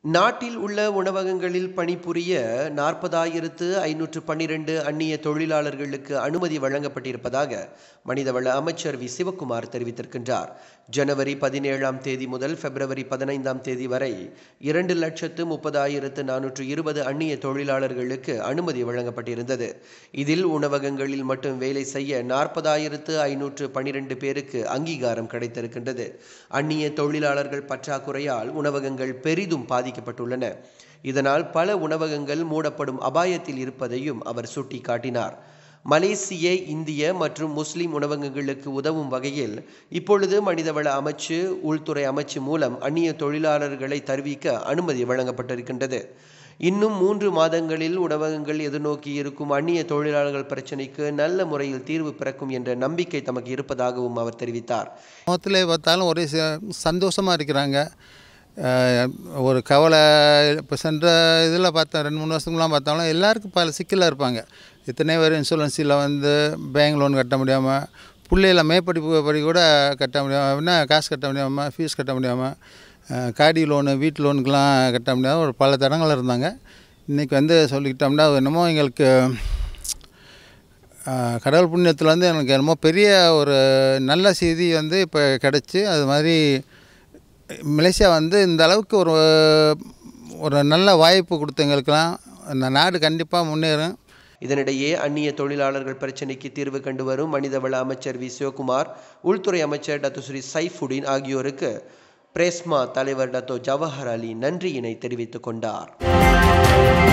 நாட்டில் உள்ள உணவகங்களில் பணிபுரிய நாற்பதாயிரத்து ஐநூற்று பன்னிரண்டு அந்நிய தொழிலாளர்களுக்கு அனுமதி வழங்கப்பட்டிருப்பதாக மனிதவள அமைச்சர் வி சிவக்குமார் தெரிவித்திருக்கின்றார் ஜனவரி பதினேழாம் தேதி முதல் பிப்ரவரி பதினைந்தாம் தேதி வரை இரண்டு லட்சத்து முப்பதாயிரத்து நானூற்று இருபது அந்நிய தொழிலாளர்களுக்கு அனுமதி வழங்கப்பட்டிருந்தது இதில் உணவகங்களில் மட்டும் வேலை செய்ய நாற்பதாயிரத்து ஐநூற்று பன்னிரண்டு பேருக்கு அங்கீகாரம் கிடைத்திருக்கின்றது அந்நிய தொழிலாளர்கள் பற்றாக்குறையால் உணவகங்கள் பெரிதும் பாதிக்கப்பட்டுள்ளன இதனால் பல உணவகங்கள் மூடப்படும் அபாயத்தில் இருப்பதையும் அவர் சுட்டிக்காட்டினார் மலேசிய இந்திய மற்றும் முஸ்லிம் உணவகங்களுக்கு உதவும் வகையில் இப்பொழுது மனிதவள அமைச்சு உள்துறை அமைச்சு மூலம் அந்நிய தொழிலாளர்களை தருவிக்க அனுமதி வழங்கப்பட்டிருக்கின்றது இன்னும் மூன்று மாதங்களில் உணவகங்கள் எதிர்நோக்கி இருக்கும் அந்நிய தொழிலாளர்கள் பிரச்சினைக்கு நல்ல முறையில் தீர்வு பிறக்கும் என்ற நம்பிக்கை தமக்கு இருப்பதாகவும் அவர் தெரிவித்தார் முகத்தில் பார்த்தாலும் ஒரே சந்தோஷமாக இருக்கிறாங்க அஹ் ஒரு கவலை இப்போ சென்ற இதில் பார்த்தா ரெண்டு மூணு வருஷத்துக்குலாம் பார்த்தாலும் எல்லாருக்கும் பல சிக்கலாக இருப்பாங்க இத்தனை பேர் இன்சூரன்ஸில் வந்து பேங்க் லோன் கட்ட முடியாமல் பிள்ளைகள மேற்படிப்பு படி கூட கட்ட முடியாமல் என்ன காசு கட்ட முடியாமல் ஃபீஸ் கட்ட முடியாமல் அஹ் காடி லோனு வீட்டு லோனுக்கெலாம் கட்ட முடியாமல் ஒரு பல தடங்கள் இருந்தாங்க இன்றைக்கி வந்து சொல்லிக்கிட்டோம்னா என்னமோ எங்களுக்கு ஆஹ் கடவுள் புண்ணியத்தில் வந்து எனக்கு என்னமோ பெரிய ஒரு நல்ல செய்தி வந்து இப்போ கிடச்சி அது மாதிரி மலேசியா வந்து இந்த அளவுக்கு ஒரு ஒரு நல்ல வாய்ப்பு கொடுத்தவங்களுக்கெல்லாம் இந்த நாடு கண்டிப்பாக முன்னேறும் இதனிடையே அந்நிய தொழிலாளர்கள் பிரச்சினைக்கு தீர்வு கண்டு வரும் மனிதவள அமைச்சர் வி சிவகுமார் உள்துறை அமைச்சர் டத்து ஸ்ரீ சைஃபுடின் ஆகியோருக்கு பிரேஸ்மா தலைவர் டத்தோ ஜவஹர் அலி நன்றியினை தெரிவித்துக் கொண்டார்